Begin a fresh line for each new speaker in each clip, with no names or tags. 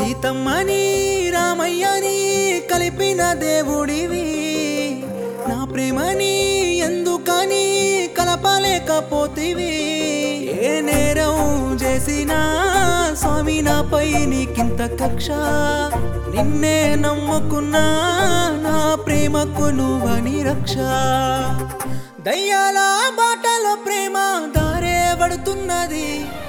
సీతమ్మని రామయ్యని కలిపిన దేవుడివి నా ప్రేమని ఎందుకని కలపలేకపోతివి ఏ నేరం చేసినా స్వామి నాపై నీకింత కక్ష నిన్నే నమ్ముకున్నా నా ప్రేమకు నువ్వని రక్ష దయ్యాల బాటలో ప్రేమ దారే పడుతున్నది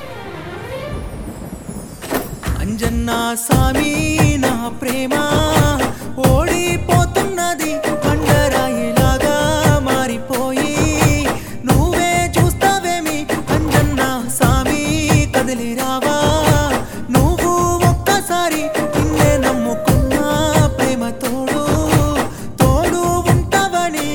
అంజన్నా సామి నా ప్రేమ ఓడిపోతున్నది బండరాయిలాగా మారిపోయి నువ్వే చూస్తావేమి అంజన్నా సామి కదిలి రావా నువ్వు ఒక్కసారి నిన్నే నమ్ముకున్నా ప్రేమ తోడు తోడు ఉంటావని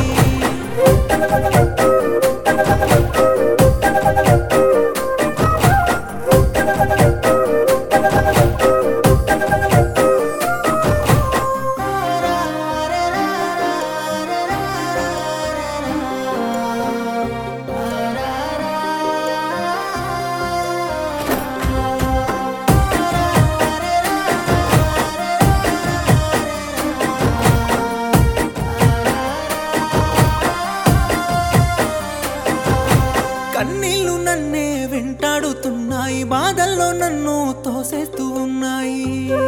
కన్నీళ్లు నన్నే వెంటాడుతున్నాయి బాధల్లో నన్ను తోసేస్తూ ఉన్నాయి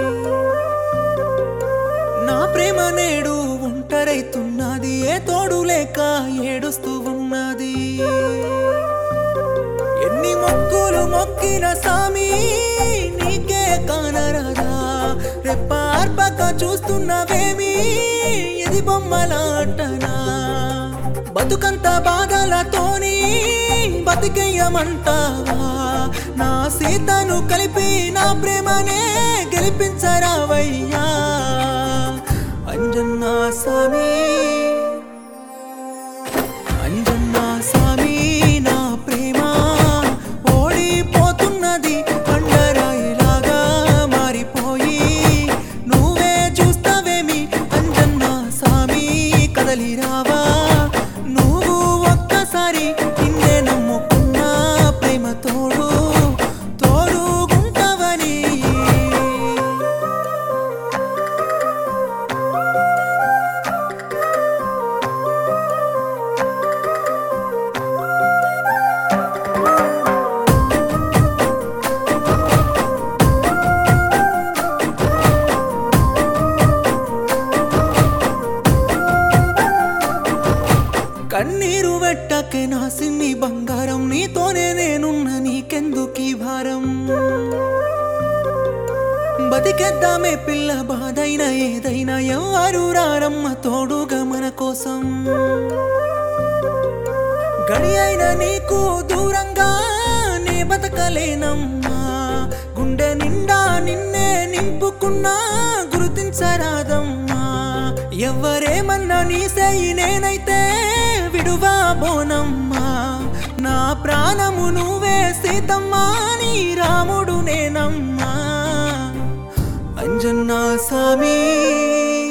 నా ప్రేమ నేడు ఒంటరైతున్నది ఏ తోడు లేక ఏడుస్తూ ఉన్నది ఎన్ని మొక్కులు మొక్కిన సామి నీకే కానరాదా రెప్పార్పక చూస్తున్నవేమి ఇది బొమ్మలాటనా బతుకంత బాధలతోని బతికేయమంటావా నా సీతను కలిపి నా ప్రేమనే గెలిపించరావయ్యా అంజన్నా స్వామి అంజన్నా స్వామి నా ప్రేమ ఓడిపోతున్నది బండరాయిలాగా మారిపోయి నువ్వే చూస్తావేమి అంజన్నా స్వామి కదలి రావా నువ్వు ఒక్కసారి నిన్నే నమ్ముకున్నా ప్రేమ తోడు తోడుగుంటావని కన్నీరు వెట్టకే నా సిన్ని బంగారం నీతోనే నేనున్న నీకెందుకీ భారం బతికేద్దామే పిల్ల బాధైన ఏదైనా ఎవరు రారమ్మ తోడుగా మన కోసం గడి అయిన నీకు దూరంగా నే బతకలేనమ్మా గుండె నిండా నిన్నే నింపుకున్నా గుర్తించరాదమ్మా ఎవరేమన్నా నీ సేయి నేనైతే విడువా బోనమ్మా నా ప్రాణము నువ్వే సీతమ్మా నీ రాముడు నేనమ్మా అంజన్నా స్వామి